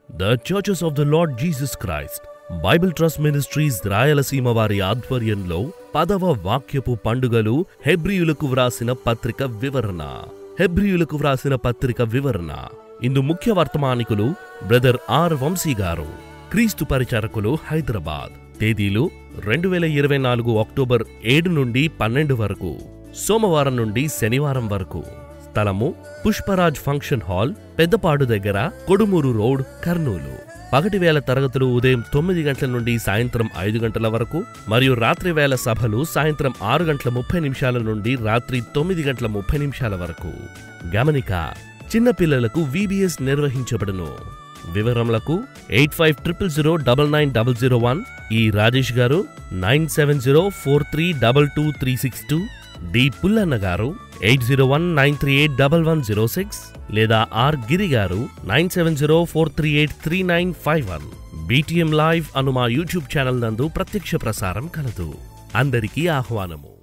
the churches of the Lord Jesus Christ Bible trust ministries Rayalaseema వారి ఆధ్వర్యంలో పదవ వాక్యపు పండుగలు హెబ్రియులకు వ్రాసిన పత్రిక వివరణ హెబ్రియులకు వ్రాసిన పత్రిక వివరణ ఇందు ముఖ్య వర్తమానికులు బ్రదర్ ఆర్ వంశీ గారు క్రీస్తు పరిచారకులు హైదరాబాద్ తేదీలు రెండు వేల ఇరవై నాలుగు అక్టోబర్ ఏడు నుండి పన్నెండు వరకు సోమవారం నుండి శనివారం వరకు స్థలము పుష్పరాజ్ ఫంక్షన్ హాల్ పెద్దపాడు దగ్గర కొడుమూరు రోడ్ కర్నూలు పగటి వేళ తరగతులు ఉదయం తొమ్మిది గంటల నుండి సాయంత్రం ఐదు గంటల వరకు మరియు రాత్రి వేళ సభలు సాయంత్రం ఆరు గంటల ముప్పై నిమిషాల నుండి రాత్రి తొమ్మిది గంటల ముప్పై నిమిషాల వరకు గమనిక చిన్నపిల్లలకు విబిఎస్ నిర్వహించబడును వివరములకు eight five triple zero double nine double zero one ఈ రాజేష్ గారు nine seven zero four three double two three six two D Pullanna గారు eight zero one nine three eight double one zero six లేదా R Giri గారు nine seven zero four three eight three nine five one BTM live అను మా YouTube channel నందు ప్రత్యక్ష ప్రసారం కలదు అందరికీ ఆహ్వానము